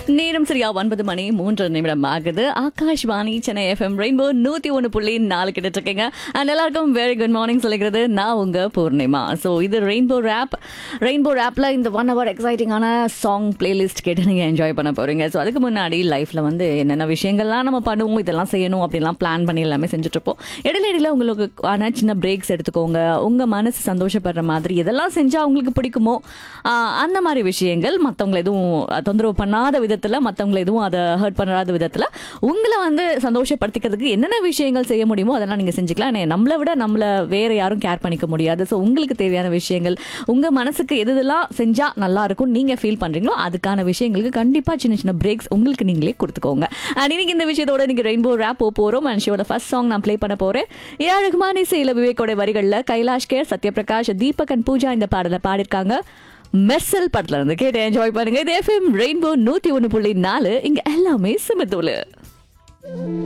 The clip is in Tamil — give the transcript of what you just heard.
நேரம் சரியா ஒன்பது மணி மூன்று நிமிடம் ஆகுது ஆகாஷ்வாணி சென்னை எஃப்எம் ரெயின்போ நூத்தி ஒன்று புள்ளி நாலு கிட்ட இருக்கீங்க அண்ட் எல்லாருக்கும் வெரி குட் மார்னிங் சொல்லிக்கிறது நான் உங்க பூர்ணிமா ஸோ இது ரெயின்போ ரேப் ரெயின்போ ரேப்ல இந்த ஒன் ஹவர் எக்ஸைட்டிங்கான சாங் பிளேலிஸ்ட் கேட்டு நீங்க என்ஜாய் பண்ண போறீங்க ஸோ அதுக்கு முன்னாடி லைஃப்ல வந்து என்னென்ன விஷயங்கள்லாம் நம்ம பண்ணுவோம் இதெல்லாம் செய்யணும் அப்படிலாம் பிளான் பண்ணி எல்லாமே செஞ்சுட்டு இருப்போம் இடையில இடையில உங்களுக்கு ஆன சின்ன பிரேக்ஸ் எடுத்துக்கோங்க உங்க மனசு சந்தோஷப்படுற மாதிரி எதெல்லாம் செஞ்சா உங்களுக்கு பிடிக்குமோ ஆஹ் அந்த மாதிரி விஷயங்கள் மற்றவங்களை எதுவும் தொந்தரவு பண்ணாத விதத்தில் மற்றவங்களை எதுவும் அதை ஹர்ட் பண்ணாத விதத்தில் உங்களை வந்து சந்தோஷப்படுத்திக்கிறதுக்கு என்னென்ன விஷயங்கள் செய்ய முடியுமோ அதெல்லாம் நீங்கள் செஞ்சுக்கலாம் ஏன்னா நம்மளை விட நம்மளை வேற யாரும் கேர் பண்ணிக்க முடியாது ஸோ உங்களுக்கு தேவையான விஷயங்கள் உங்கள் மனசுக்கு எது எதெல்லாம் செஞ்சால் நல்லா இருக்கும் நீங்கள் ஃபீல் பண்ணுறீங்களோ அதுக்கான விஷயங்களுக்கு கண்டிப்பாக சின்ன சின்ன பிரேக்ஸ் உங்களுக்கு நீங்களே கொடுத்துக்கோங்க அண்ட் இன்னைக்கு இந்த விஷயத்தோட இன்னைக்கு ரெயின்போ ரேப் போகிறோம் அண்ட் ஷோட ஃபர்ஸ்ட் சாங் நான் ப்ளே பண்ண போகிறேன் ஏ அழகுமான இசையில் விவேக்கோட வரிகளில் கைலாஷ் கேர் சத்யபிரகாஷ் தீபக் அண்ட் பூஜா இந்த பாடலை பாடியிருக்காங்க மெர்சல் படத்துல இருந்து கேட்டு என்ஜாய் பண்ணுங்க இது எஃப்எம் ரெயின்போ நூத்தி ஒன்று புள்ளி நாலு இங்க எல்லாமே சிமத்தூளு